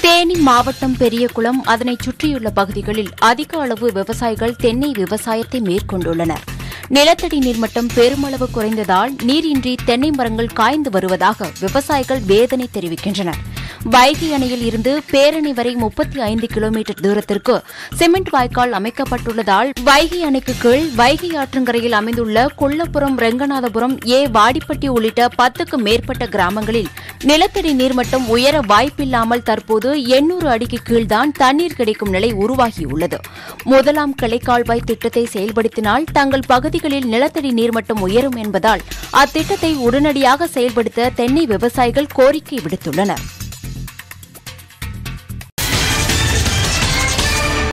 தேனி மாவட்டம் பெரியகுளம் அதனைச் சுற்றியுள்ள பகுதிகளில் அதிக அளவு விவசாயிகள் தென்னை விவசாயத்தை மேற்கொண்டுள்ளனர் நிலத்தடி நீர்மட்டம் பெருமளவு குறைந்ததால் நீரின்றி தென்னை மரங்கள் காய்ந்து வருவதாக விவசாயிகள் வேதனை தெரிவிக்கின்றனர் வைகை அணையில் இருந்து பேரணி வரை முப்பத்தி ஐந்து கிலோமீட்டர் தூரத்திற்கு சிமெண்ட் வாய்க்கால் அமைக்கப்பட்டுள்ளதால் வைகை அணைக்கு கீழ் வைகை ஆற்றங்கரையில் அமைந்துள்ள கொல்லப்புரம் ரெங்கநாதபுரம் ஏ வாடிப்பட்டி உள்ளிட்ட பத்துக்கும் மேற்பட்ட கிராமங்களில் நிலத்தடி நீர்மட்டம் உயர வாய்ப்பில்லாமல் தற்போது எண்ணூறு அடிக்கு கீழ்தான் தண்ணீர் கிடைக்கும் நிலை உருவாகியுள்ளது முதலாம் கிளைக்கால்வாய் திட்டத்தை செயல்படுத்தினால் தங்கள் பகுதிகளில் நிலத்தடி நீர்மட்டம் உயரும் என்பதால் அத்திட்டத்தை உடனடியாக செயல்படுத்த தென்னை விவசாயிகள் கோரிக்கை விடுத்துள்ளனர்